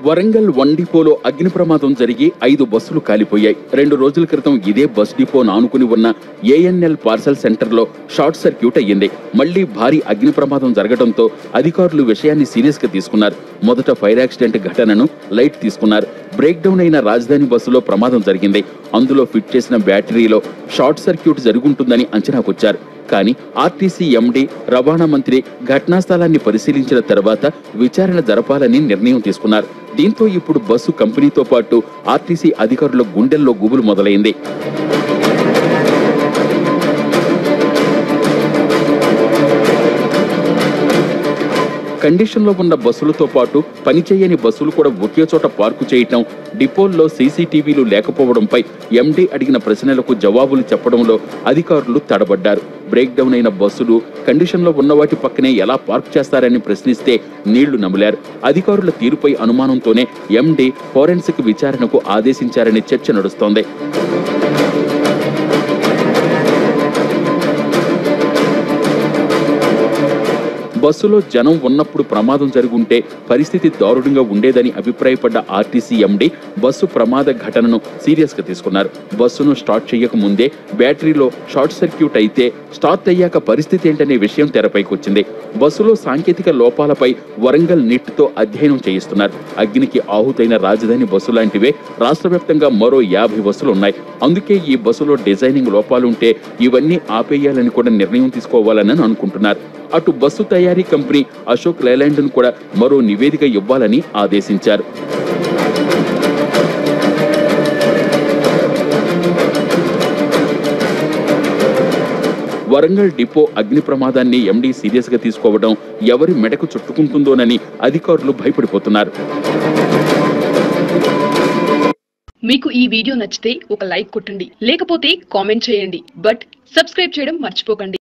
Warangal one డిపోలో అగ్ని ప్రమాదం జరిగి ఐదు బస్సులు కాలిపోయాయి రెండు రోజుల క్రితం ఇదే బస్ డిపోను ఆనుకుని ఉన్న ఏఎన్ఎల్ పార్సల్ సెంటర్లో షార్ట్ సర్క్యూట్ అయ్యింది మళ్లీ భారీ అగ్ని ప్రమాదం జరగడంతో అధికారులు విషయాన్ని సీరియస్ గా తీసుకున్నారు మొదట ఫైర్ యాక్సిడెంట్ ఘటనను లైట్ తీసుకున్నారు బ్రేక్ డౌన్ అయిన రాజధాని బస్సులో ప్రమాదం జరిగింది అందులో ఫిట్ చేసిన బ్యాటరీలో షార్ట్ సర్క్యూట్ జరుగుంటుందని అంచనాకొచ్చారు కానీ ఆర్టీసీ ఎండీ రవాణా మంత్రి ఘటనా స్థలాన్ని పరిశీలించిన తర్వాత విచారణ జరపాలని నిర్ణయం తీసుకున్నారు దీంతో ఇప్పుడు బస్సు కంపెనీతో పాటు ఆర్టీసీ అధికారుల గుండెల్లో గుబులు మొదలైంది కండిషన్లో ఉన్న బస్సులతో పాటు పనిచేయని బస్సులు కూడా ఒకే చోట పార్కు చేయటం డిపోల్లో సీసీటీవీలు లేకపోవడంపై ఎండీ అడిగిన ప్రశ్నలకు జవాబులు చెప్పడంలో అధికారులు తడబడ్డారు బ్రేక్ డౌన్ అయిన బస్సులు కండిషన్లో ఉన్న వాటి పక్కనే ఎలా పార్క్ చేస్తారని ప్రశ్నిస్తే నీళ్లు నమిలారు అధికారుల తీరుపై అనుమానంతోనే ఎండీ ఫోరెన్సిక్ విచారణకు ఆదేశించారనే చర్చ నడుస్తోంది బస్సులో జనం ఉన్నప్పుడు ప్రమాదం జరుగుంటే పరిస్థితి దారుణంగా ఉండేదని అభిప్రాయపడ్డ ఆర్టీసీ ఎండీ బస్సు ప్రమాద ఘటనను సీరియస్ గా తీసుకున్నారు బస్సును స్టార్ట్ చేయక ముందే బ్యాటరీలో షార్ట్ సర్క్యూట్ అయితే స్టార్ట్ అయ్యాక పరిస్థితి ఏంటనే విషయం తెరపైకి వచ్చింది బస్సులో సాంకేతిక లోపాలపై వరంగల్ నిట్ తో అధ్యయనం చేయిస్తున్నారు అగ్నికి ఆహుతైన రాజధాని బస్సు లాంటివే రాష్ట్ర వ్యాప్తంగా మరో యాభై బస్సులు ఉన్నాయి అందుకే ఈ బస్సులో డిజైనింగ్ లోపాలుంటే ఇవన్నీ ఆపేయాలని కూడా నిర్ణయం తీసుకోవాలని అనుకుంటున్నారు అటు బస్సు తయారీ కంపెనీ అశోక్ లేలాండ్ ను కూడా మరో నివేదిక ఇవ్వాలని ఆదేశించారు వరంగల్ డిపో అగ్ని ప్రమాదాన్ని ఎండీ సీరియస్ గా తీసుకోవడం ఎవరి మెడకు చుట్టుకుంటుందోనని అధికారులు భయపడిపోతున్నారు మీకు ఈ వీడియో నచ్చితే ఒక లైక్ కొట్టండి లేకపోతే కామెంట్ చేయండి బట్ సబ్స్క్రైబ్ చేయడం మర్చిపోకండి